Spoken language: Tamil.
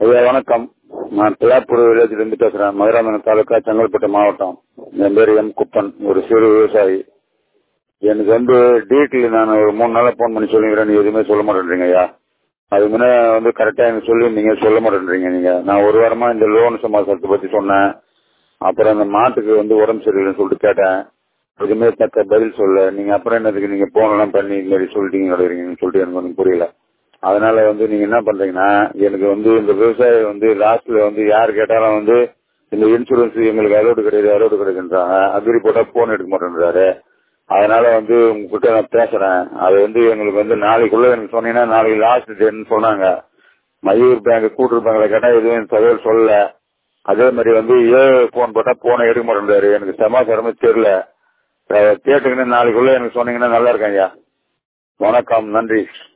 ஐயா வணக்கம் நான் பிள்ளாப்பூர் வில்லேஜ்லேருந்து பேசுகிறேன் மதுராந்தகம் தாலுக்கா செங்கல்பட்டு மாவட்டம் என் பேர் எம் குப்பன் ஒரு சிறு விவசாயி எனக்கு வந்து டீட்டில் நான் ஒரு மூணு நாளாக ஃபோன் பண்ணி சொல்லிக்கிறேன் நீ எதுவுமே சொல்ல மாட்டேன்றீங்க ஐயா அது முன்னே வந்து கரெக்டாக எனக்கு சொல்லி நீங்கள் சொல்ல மாட்டேன்றீங்க நீங்கள் நான் ஒரு வாரமாக இந்த லோன் சமாசாரத்தை பற்றி சொன்னேன் அப்புறம் அந்த மாட்டுக்கு வந்து உடம்பு சரியில்லைன்னு சொல்லிட்டு கேட்டேன் எதுவுமே தக்க பதில் சொல்ல நீங்கள் அப்புறம் என்னதுக்கு நீங்கள் ஃபோன்லாம் பண்ணி இந்த மாதிரி சொல்லிட்டீங்க கிடைக்கிறீங்கன்னு சொல்லிட்டு எனக்கு ஒன்றும் புரியல அதனால வந்து நீங்க என்ன பண்றீங்கன்னா எனக்கு வந்து இந்த விவசாயம் வந்து லாஸ்ட்ல வந்து யார் கேட்டாலும் வந்து இந்த இன்சூரன்ஸ் எங்களுக்கு அலோடு கிடையாது அலோடு கிடையாதுன்றாங்க அக்ரி போட்டா போன் எடுக்க மாட்டேன்றாரு அதனால வந்து உங்ககிட்ட நான் பேசுறேன் அது வந்து எங்களுக்கு வந்து நாளைக்குள்ள எனக்கு சொன்னீங்கன்னா நாளைக்கு லாஸ்ட் டேட்னு சொன்னாங்க மயூர் பேங்க் கூட்டுறவு பேங்க்ல கேட்டா எதுவும் எனக்கு தகவல் சொல்லல அதே மாதிரி வந்து ஏ போன் போட்டா போனை எடுக்க மாட்டேன்றாரு எனக்கு சமாச்சாரமே தெரியல கேட்டுக்கின்னு நாளைக்குள்ள எனக்கு சொன்னீங்கன்னா நல்லா இருக்கேன் ஐயா வணக்கம் நன்றி